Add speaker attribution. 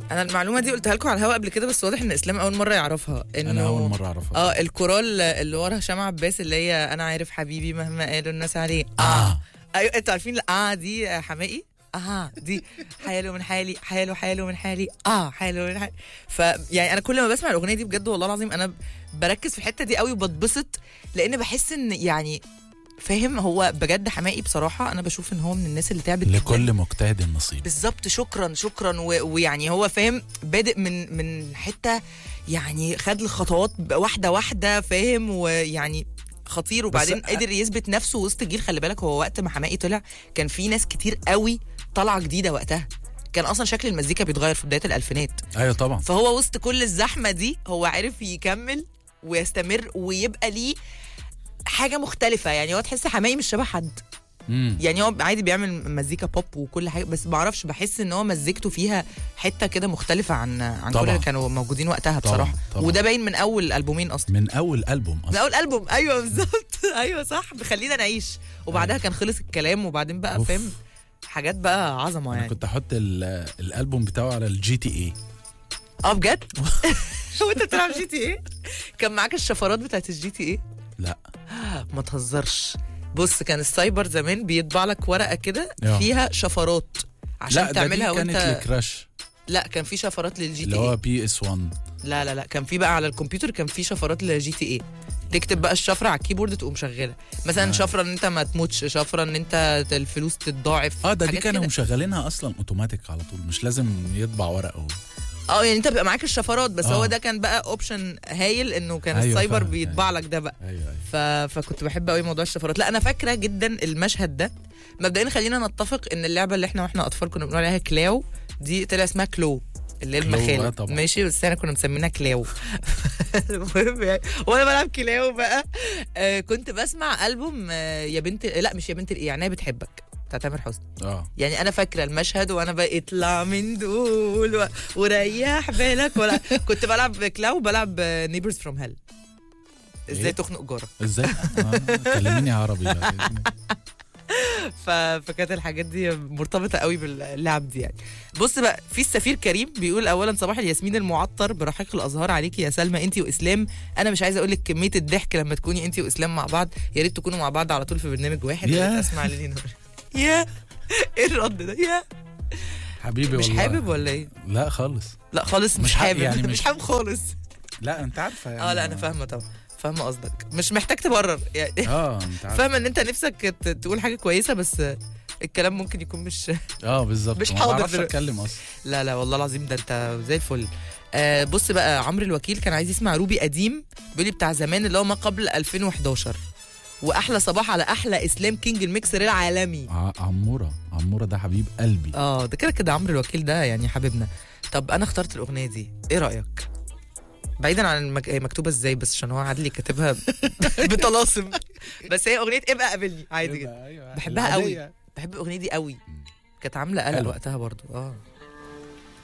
Speaker 1: انا المعلومه دي قلتها لكم على الهواء قبل كده بس واضح ان اسلام اول مره يعرفها انه
Speaker 2: انا اول مره اعرفها
Speaker 1: اه الكورال اللي ورا هشام عباس اللي هي انا عارف حبيبي مهما قالوا الناس عليه
Speaker 2: اه
Speaker 1: ايوه انتوا عارفين اه دي آه، حماقي اه دي حاله من حالي حاله حاله من حالي اه حاله من حالي ف يعني انا كل ما بسمع الاغنيه دي بجد والله العظيم انا بركز في الحته دي قوي وبتبسط لان بحس ان يعني فاهم هو بجد حماقي بصراحه انا بشوف ان هو من الناس اللي تعبت جداً.
Speaker 2: لكل مجتهد نصيب
Speaker 1: بالظبط شكرا شكرا و- ويعني هو فاهم بادئ من من حته يعني خد الخطوات واحده واحده فاهم ويعني خطير وبعدين
Speaker 2: أ-
Speaker 1: قدر يثبت نفسه وسط الجيل خلي بالك هو وقت ما حماقي طلع كان في ناس كتير قوي طالعه جديده وقتها كان اصلا شكل المزيكا بيتغير في بدايه الالفينات
Speaker 2: ايوه طبعا
Speaker 1: فهو وسط كل الزحمه دي هو عرف يكمل ويستمر ويبقى ليه حاجه مختلفه يعني هو تحس حماقي مش شبه حد
Speaker 2: مم.
Speaker 1: يعني هو عادي بيعمل مزيكا بوب وكل حاجه بس ما اعرفش بحس ان هو مزيكته فيها حته كده مختلفه عن عن كل
Speaker 2: طبعاً.
Speaker 1: اللي كانوا موجودين وقتها
Speaker 2: طبعاً،
Speaker 1: بصراحه
Speaker 2: طبعاً.
Speaker 1: وده باين من اول البومين اصلا
Speaker 2: من اول البوم
Speaker 1: من
Speaker 2: اصلا
Speaker 1: اول البوم ايوه بالظبط ايوه صح خلينا نعيش وبعدها كان خلص الكلام وبعدين بقى
Speaker 2: أوف.
Speaker 1: فاهم حاجات بقى عظمه
Speaker 2: انا
Speaker 1: يعني
Speaker 2: كنت احط ال- الالبوم بتاعه على الجي تي اي
Speaker 1: اه بجد وانت بتلعب جي تي ايه كان معاك الشفرات بتاعت الجي تي ايه
Speaker 2: لا
Speaker 1: ما تهزرش بص كان السايبر زمان بيطبع لك ورقه كده
Speaker 2: آه.
Speaker 1: فيها شفرات عشان
Speaker 2: لا ده دي
Speaker 1: تعملها
Speaker 2: كانت
Speaker 1: وانت
Speaker 2: الكراش
Speaker 1: لا كان في شفرات للجي
Speaker 2: اللي
Speaker 1: تي
Speaker 2: هو
Speaker 1: ايه
Speaker 2: بي اس 1
Speaker 1: لا لا لا كان في بقى على الكمبيوتر كان في شفرات للجي تي ايه تكتب بقى الشفره على الكيبورد تقوم شغاله مثلا
Speaker 2: آه.
Speaker 1: شفره ان انت ما تموتش شفره ان انت الفلوس تتضاعف
Speaker 2: اه ده دي
Speaker 1: حاجات
Speaker 2: كانوا
Speaker 1: كده.
Speaker 2: مشغلينها اصلا اوتوماتيك على طول مش لازم يطبع ورقه
Speaker 1: اه يعني انت بيبقى معاك الشفرات بس
Speaker 2: آه.
Speaker 1: هو ده كان بقى اوبشن هايل انه كان
Speaker 2: أيوة
Speaker 1: السايبر
Speaker 2: فاهم،
Speaker 1: بيطبع لك ده بقى
Speaker 2: ايوه ايوه
Speaker 1: ف... فكنت بحب قوي موضوع الشفرات لا انا فاكره جدا المشهد ده مبدئيا خلينا نتفق ان اللعبه اللي احنا واحنا اطفال كنا بنقول عليها كلاو دي طلع اسمها كلو اللي هي
Speaker 2: كلو، آه
Speaker 1: المخالب
Speaker 2: طبعا.
Speaker 1: ماشي بس احنا كنا مسمينها كلاو المهم يعني وانا بلعب كلاو بقى آه كنت بسمع البوم آه يا بنت لا مش يا بنت الايه يعني بتحبك بتاع تامر حسني
Speaker 2: اه
Speaker 1: يعني انا فاكره المشهد وانا بقى اطلع من دول و... وريح بالك ولا كنت بلعب كلاو بلعب نيبرز فروم هيل ازاي
Speaker 2: إيه؟
Speaker 1: تخنق جارك
Speaker 2: ازاي آه، كلميني عربي لا.
Speaker 1: ف... فكانت الحاجات دي مرتبطه قوي باللعب دي يعني بص بقى في السفير كريم بيقول اولا صباح الياسمين المعطر برحيق الازهار عليكي يا سلمى انت واسلام انا مش عايزه اقول لك كميه الضحك لما تكوني انت واسلام مع بعض يا ريت تكونوا مع بعض على طول في برنامج واحد يا
Speaker 2: ياه.
Speaker 1: ريت اسمع ليلي نور يا ايه الرد ده يا
Speaker 2: حبيبي
Speaker 1: مش
Speaker 2: والله
Speaker 1: حابب ولا ايه
Speaker 2: لا خالص
Speaker 1: لا خالص مش,
Speaker 2: مش حابب
Speaker 1: حابب
Speaker 2: يعني
Speaker 1: مش,
Speaker 2: مش-
Speaker 1: حابب خالص
Speaker 2: لا انت عارفه يعني
Speaker 1: اه لا انا فاهمه طبعا فاهمه قصدك مش محتاج تبرر يعني
Speaker 2: اه انت عارفه
Speaker 1: فاهمه ان انت نفسك ت- تقول حاجه كويسه بس الكلام ممكن يكون مش
Speaker 2: اه بالظبط
Speaker 1: مش
Speaker 2: ما
Speaker 1: حاضر
Speaker 2: بعرفش
Speaker 1: دلوقتي.
Speaker 2: اتكلم اصلا
Speaker 1: لا لا والله العظيم ده انت زي الفل آه بص بقى عمرو الوكيل كان عايز يسمع روبي قديم بيقول لي بتاع زمان اللي هو ما قبل 2011 واحلى صباح على احلى اسلام كينج الميكسر العالمي
Speaker 2: ع- عموره عموره ده حبيب قلبي
Speaker 1: اه ده كده كده عمرو الوكيل ده يعني حبيبنا طب انا اخترت الاغنيه دي ايه رايك بعيدا عن المك... هي مكتوبه ازاي بس عشان هو عادلي كاتبها بطلاسم بس هي اغنيه ابقى قابلني عادي جدا
Speaker 2: أيوة،
Speaker 1: بحبها قوي.
Speaker 2: العادية.
Speaker 1: بحب الاغنيه دي قوي كانت عامله قلق
Speaker 2: حلو.
Speaker 1: وقتها برضو اه